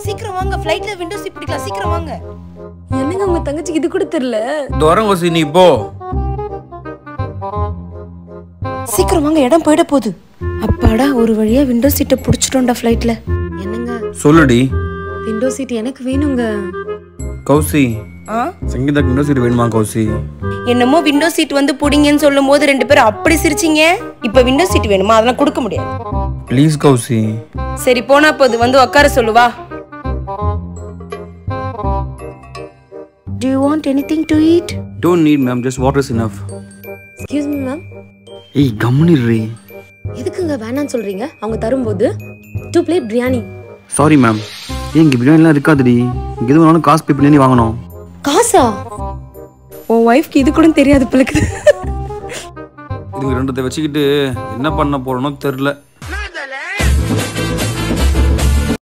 சீக்கிரம் வாங்க ஃப்ளைட்ல விண்டோ சீட் பிடிக்கலாம் சீக்கிரம் வாங்க என்னங்க உங்க தங்கச்சிக்கு இது கூட தெரியல இந்த வரேன் கோசி நீ போ சீக்கிரம் வாங்க இடம் போயிட போகுது அப்பாடா ஒரு வழியா விண்டோ சீட்டை புடிச்சிட்டோம்டா ஃப்ளைட்ல என்னங்க சொல்லுடி விண்டோ சீட் எனக்கு வேணுங்க கௌசி ஆ சங்கீதாக்கு விண்டோ சீட் வேணுமா கௌசி என்னமோ விண்டோ சீட் வந்து புடிங்கன்னு சொல்லும் போது ரெண்டு பேரும் அப்படி சிரிச்சீங்க இப்ப விண்டோ சீட் வேணுமா அதெல்லாம் கொடுக்க முடியாது ப்ளீஸ் கௌசி சரி போனா போது வந்து உட்கார சொல்லுவா Do you want anything to eat? Don't need ma'am just water is enough excuse me ma'am ஏய் கம்முனிடுறி எதுக்குங்க வேணாம்னு சொல்றீங்க அவங்க தரும்போது two plate biryani sorry ma'am ஏன் இங்கே பிரியாணிலாம் இருக்காதுடி இங்கே எது வேணாலும் காசு பே பண்ணி நீ வாங்கணும் காசா உன் ஒய்ஃப்க்கு இது கூட தெரியாது பிள்ளைக்கு இதுங்க ரெண்டத்தை வச்சுக்கிட்டு என்ன பண்ண போறோனோ தெரில